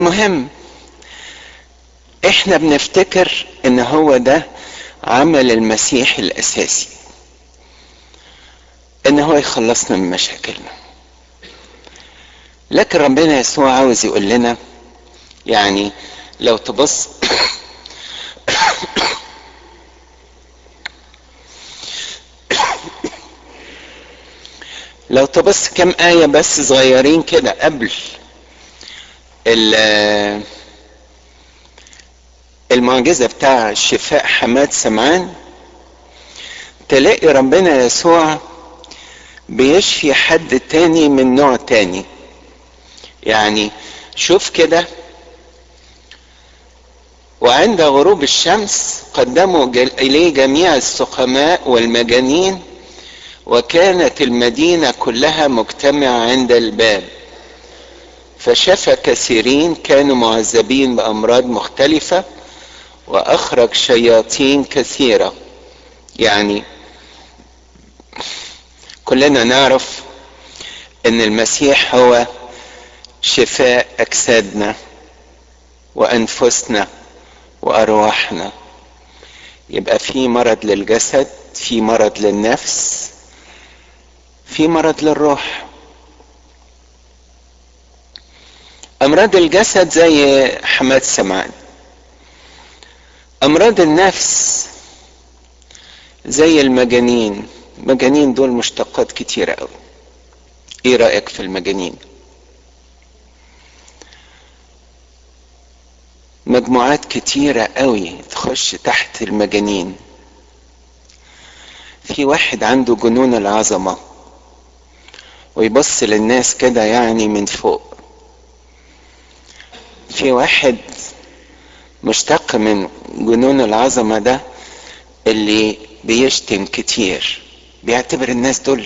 مهم احنا بنفتكر ان هو ده عمل المسيح الاساسي ان هو يخلصنا من مشاكلنا لكن ربنا يسوع عاوز يقول لنا يعني لو تبص لو تبص كم آية بس صغيرين كده قبل المعجزة بتاع شفاء حماد سمعان تلاقي ربنا يسوع بيشفي حد تاني من نوع تاني يعني شوف كده وعند غروب الشمس قدموا إليه جميع السقماء والمجانين وكانت المدينة كلها مجتمعة عند الباب فشفى كثيرين كانوا معذبين بأمراض مختلفة وأخرج شياطين كثيرة يعني كلنا نعرف ان المسيح هو شفاء اجسادنا وانفسنا وارواحنا يبقى في مرض للجسد في مرض للنفس في مرض للروح امراض الجسد زي حماد سمعان امراض النفس زي المجانين المجانين دول مشتقات كتيرة قوي ايه رأيك في المجانين مجموعات كتيرة قوي تخش تحت المجانين في واحد عنده جنون العظمة ويبص للناس كده يعني من فوق في واحد مشتق من جنون العظمة ده اللي بيشتم كتير بيعتبر الناس دول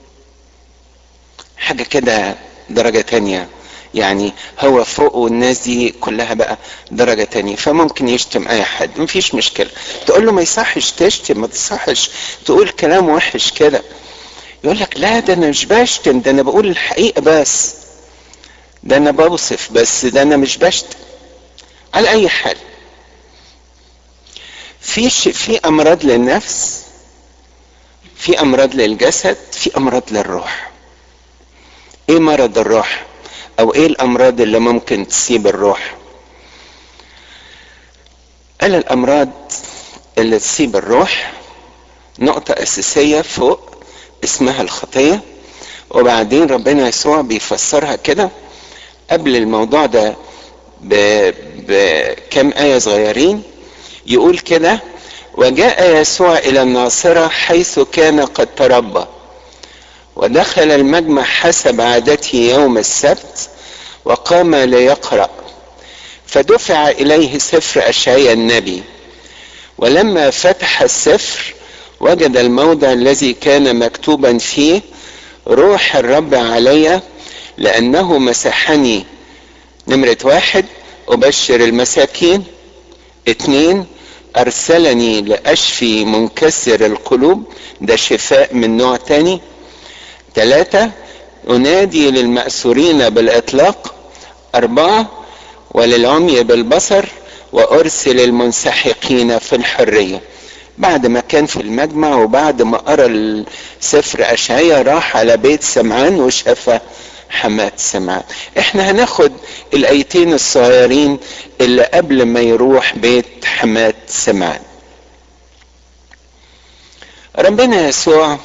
حاجة كده درجة تانية يعني هو فوق والناس دي كلها بقى درجة تانية فممكن يشتم اي حد مفيش مشكلة تقول له ما يصحش تشتم ما تصحش تقول كلام وحش كده يقول لك لا ده انا مش بشتم ده انا بقول الحقيقة بس ده انا بوصف بس ده انا مش بشتم على اي حال في في امراض للنفس في امراض للجسد في امراض للروح ايه مرض الروح او ايه الامراض اللي ممكن تصيب الروح قال الامراض اللي تصيب الروح نقطة اساسية فوق اسمها الخطية وبعدين ربنا يسوع بيفسرها كده قبل الموضوع ده بكم آية صغيرين يقول كده وجاء يسوع إلى الناصرة حيث كان قد تربى ودخل المجمع حسب عادته يوم السبت وقام ليقرأ فدفع إليه سفر أشعيا النبي ولما فتح السفر وجد الموضع الذي كان مكتوبا فيه روح الرب علي لأنه مسحني نمرة واحد أبشر المساكين اتنين أرسلني لأشفي منكسر القلوب ده شفاء من نوع تاني ثلاثة أنادي للمأسورين بالإطلاق أربعة وللعمي بالبصر وأرسل المنسحقين في الحرية بعد ما كان في المجمع وبعد ما قرأ سفر أشعية راح على بيت سمعان وشفى حماد سمعان احنا هناخد الايتين الصغيرين اللي قبل ما يروح بيت حماد سمعان ربنا يسوع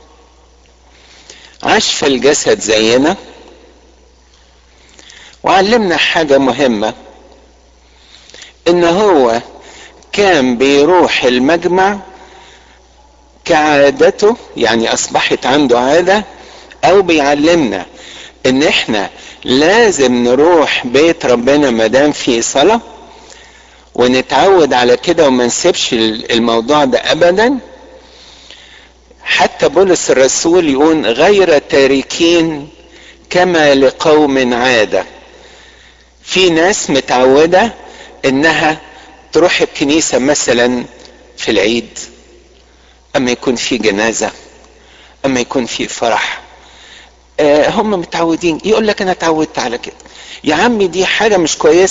عاش في الجسد زينا وعلمنا حاجة مهمة ان هو كان بيروح المجمع كعادته يعني اصبحت عنده عادة او بيعلمنا ان احنا لازم نروح بيت ربنا مدام في صلاة ونتعود على كده وما نسيبش الموضوع ده ابدا حتى بولس الرسول يقول غير تاركين كما لقوم عادة في ناس متعودة انها تروح الكنيسة مثلا في العيد اما يكون في جنازة اما يكون في فرح آه هم متعودين يقول لك انا اتعودت على كده يا عمي دي حاجه مش كويسه